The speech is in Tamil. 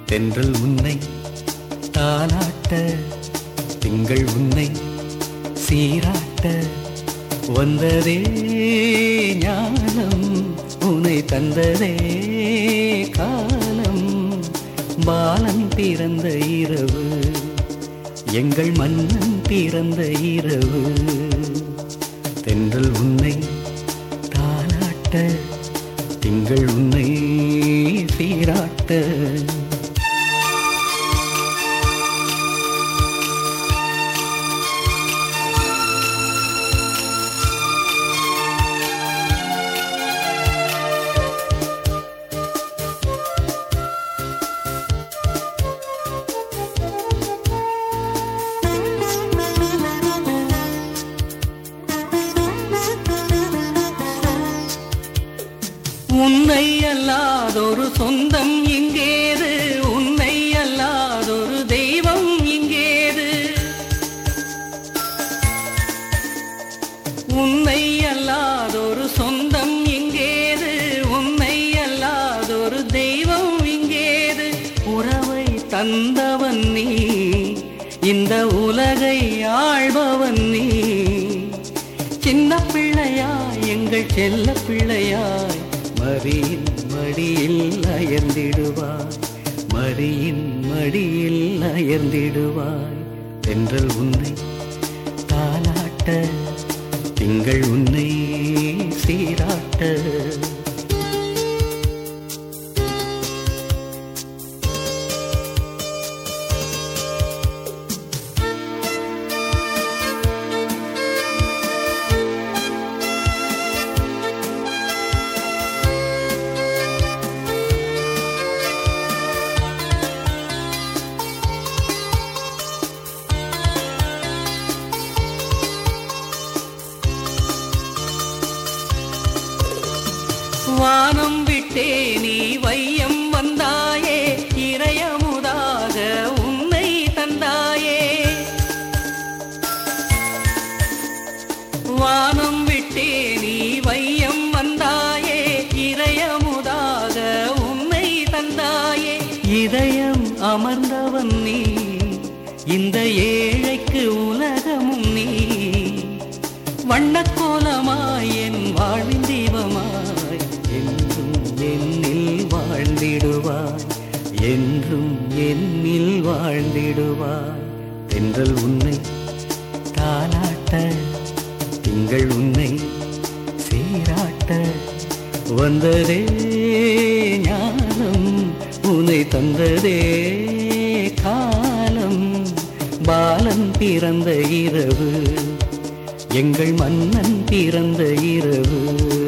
தென்றல் உன்னை தாலாட்ட திங்கள் உன்னை சீராட்ட வந்ததே ஞானம் உனை தந்ததே காலம் பாலன் பிறந்த இரவு எங்கள் மன்னன் பிறந்த இரவு தென்றல் உன்னை தாலாட்ட திங்கள் உன்னை சீராட்ட உன்னை அல்லாதொரு சொந்தம் இங்கேது உன்னை அல்லாதொரு தெய்வம் இங்கேது உன்னை அல்லாதொரு சொந்தம் இங்கேது உன்னை அல்லாதொரு தெய்வம் இங்கேது உறவை தந்தவன் நீ இந்த உலகை ஆள்பவன் நீ சின்ன பிள்ளையாய் எங்கள் செல்ல பிள்ளையாய் மரியின் மடியில் அயர்ந்திடுவாய் மரியின் மடியில் அயர்ந்திடுவாய் தென்றல் உன்னை தாலாட்ட திங்கள் உன்னை சீராட்ட வானம் விட்டே நீ வையம் வந்தாயே இறையமுதாக உன்னை தந்தாயே வானம் விட்டே நீ வையம் வந்தாயே இறையமுதாக உன்னை தந்தாயே இதயம் அமர்ந்தவன் நீ இந்த ஏழைக்கு உலகமும் நீ வண்ணக்கோலமாய் என் வாழ்வின் தீபமாய் என்றும் என்னில் வாழ்ந்திடுவாய் என்றும் என்னில் வாழ்ந்திடுவாய் தென்றல் உன்னை தாலாட்ட திங்கள் உன்னை சீராட்ட வந்ததே ஞானம் உன்னை தந்ததே காலம் பாலன் பிறந்த இரவு எங்கள் மன்னன் பிறந்த இரவு